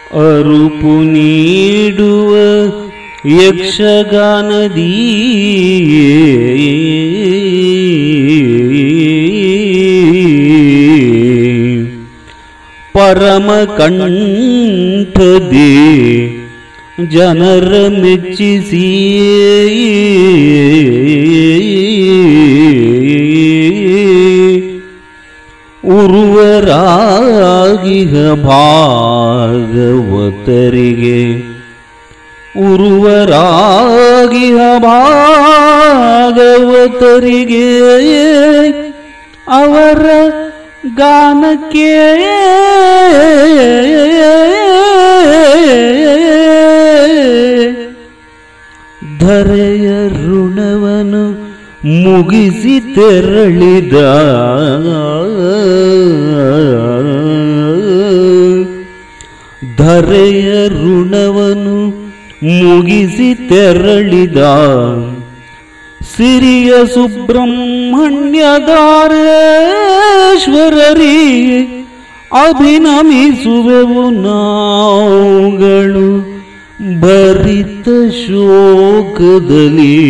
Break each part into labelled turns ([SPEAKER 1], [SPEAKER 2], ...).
[SPEAKER 1] ಅರುಪು ನೀಡುವ ಯಕ್ಷಗಾನದೀ ಪರಮ ಕಂಠದಿ ಜನರ ಮೆಚ್ಚಿಸಿ ಉರುವರಾಗಿಹ ಭಾಗವತರಿಗೆ ಉರುವರಾಗಿಹ ಭಾಗವತರಿಗೆ ಅವರ ಗಾನಕ್ಕೆ ಧರೆಯ ಋಣವನು ಮುಗಿಸಿ ತೆರಳಿದ ಧರೆಯ ಋಣವನು ಮುಗಿಸಿ ತೆರಳಿದ ಸಿರಿಯ ಸುಬ್ರಹ್ಮಣ್ಯದಾರೇಶ್ವರರಿ ಅಭಿನಮಿಸುವೆವು ನಾವುಗಳು ಭರಿತ ಶೋಕದಲ್ಲಿ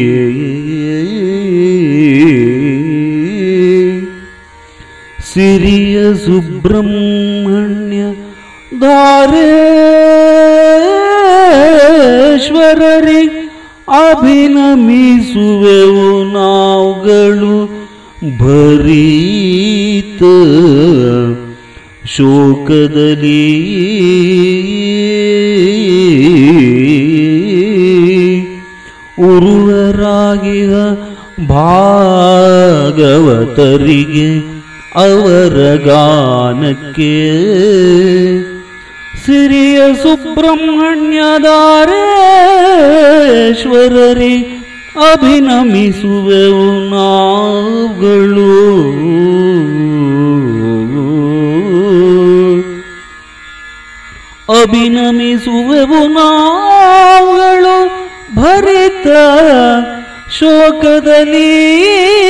[SPEAKER 1] ಸಿರಿಯ ಸುಬ್ರಹ್ಮಣ್ಯ ಧಾರೇಶ್ವರರಿ ಅಭಿನಮಿಸುವೆವು ನಾವುಗಳು ಭರೀತ ಶೋಕದಲ್ಲಿ ಉರುವರಾಗಿಯ ಭಾಗವತರಿಗೆ ಅವರ ಗಾನಕ್ಕೆ ಸಿರಿಯ ಸುಬ್ರಹ್ಮಣ್ಯದಾರೇಶ್ವರರಿ ಅಭಿನಮಿಸುವೆವು ನಾವುಗಳು ಅಭಿನಮಿಸುವೆವು ನಾವುಗಳು ಭರಿತ ಶೋಕದಲ್ಲಿ